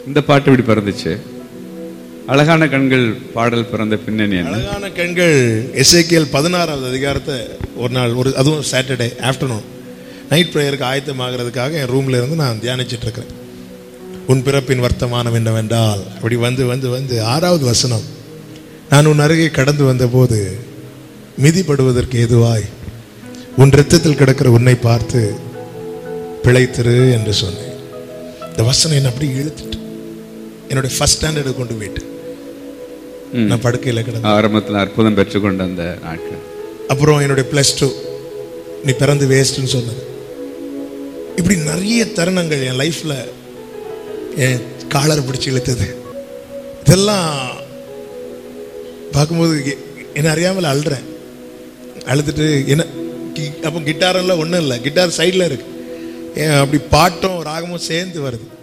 இந்த பாட்டு இப்படி பிறந்துச்சு அழகான கண்கள் பாடல் பிறந்த பின்னணி என்ன அழகான கண்கள் எஸ்ஏகேஎல் பதினாறாவது அதிகாரத்தை ஒரு நாள் ஒரு அதுவும் சாட்டர்டே ஆஃப்டர்நூன் நைட் ப்ரேயருக்கு ஆயத்தமாகிறதுக்காக என் ரூம்ல இருந்து நான் தியானிச்சிட்டு இருக்கிறேன் உன் பிறப்பின் வர்த்தமானம் என்னவென்றால் அப்படி வந்து வந்து வந்து ஆறாவது வசனம் நான் உன் அருகே கடந்து வந்தபோது மிதிப்படுவதற்கு ஏதுவாய் உன் இரத்தத்தில் கிடக்கிற உன்னை பார்த்து பிழைத்திரு என்று சொன்னேன் இந்த வசனம் என்ன அப்படி இழுத்துட்டு என்னுடைய ஃபர்ஸ்ட் ஸ்டாண்டர்டு கொண்டு போயிட்டு ம். நான் படுக்கையில் கிடந்தேன் ஆரம்பத்தில் அற்புதம் பெற்றுக்கொண்ட அந்த நாட்கள் அப்புறம் என்னுடைய ப்ளஸ் டூ நீ பிறந்து வேஸ்ட்னு சொன்னது இப்படி நிறைய தருணங்கள் என் லைஃப்பில் என் காலரை பிடிச்சி இழுத்தது இதெல்லாம் பார்க்கும்போது எ- என்ன அறியாமல் அழுறேன் அழுதுட்டு என்ன கி- அப்போ கிட்டாரெல்லாம் ஒன்றும் இல்லை கிட்டார் சைடில் இருக்கு ஏன் அப்படி பாட்டும் ராகமும் சேர்ந்து வருது